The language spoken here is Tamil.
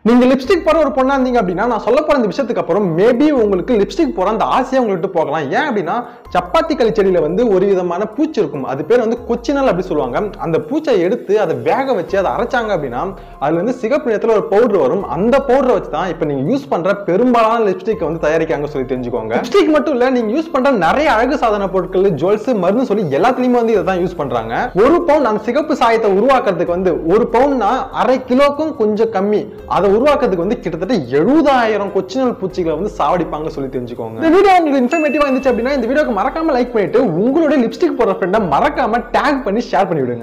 நீங்க லிப்ஸ்டிக் போற ஒரு பொண்ணா இருந்தீங்க அப்படின்னா நான் சொல்ல போற இந்த விஷயத்துக்கு அப்புறம் மேபி உங்களுக்கு லிப்ஸ்டிக் போற அந்த ஆசையை உங்களுக்கு போகலாம் ஏன் அப்படின்னா சப்பாத்தி களி செடியில வந்து ஒரு விதமான பூச்சி இருக்கும் அது பேர் வந்து கொச்சினல் அப்படி சொல்லுவாங்க அந்த பூச்சை எடுத்து அதை வேக வச்சு அதை அரைச்சாங்க அப்படின்னா அதுல வந்து சிகப்பு நிறத்துல ஒரு பவுடர் வரும் அந்த பவுடரை வச்சு தான் இப்போ நீங்க யூஸ் பண்ற பெரும்பாலான லிப்ஸ்டிக் வந்து தயாரிக்காங்க சொல்லி தெரிஞ்சுக்கோங்க லிப்ஸ்டிக் மட்டும் இல்ல நீங்க யூஸ் பண்ற நிறைய அழகு சாதன பொருட்கள் ஜுவல்ஸ் மருந்து சொல்லி எல்லாத்துலயுமே வந்து இதை தான் யூஸ் பண்றாங்க ஒரு பவுன் அந்த சிகப்பு சாயத்தை உருவாக்குறதுக்கு வந்து ஒரு பவுன்னா அரை கிலோக்கும் கொஞ்சம் கம்மி அதை உருவாக்குறதுக்கு வந்து கிட்டத்தட்ட எழுபதாயிரம் கொச்சினல் பூச்சிகளை வந்து சாவடிப்பாங்க சொல்லி தெரிஞ்சுக்கோங்க இந்த வீடியோ உங்களுக்கு இன்ஃபர்மேட்டிவா இருந்துச்சு அப்படின்னா இந்த வீடியோக்கு மறக்காம லைக் பண்ணிட்டு உங்களுடைய லிப்ஸ்டிக் போடுற ஃப்ரெண்டை மறக்காம டேக் பண்ணி ஷேர் பண்ணி விடுங்க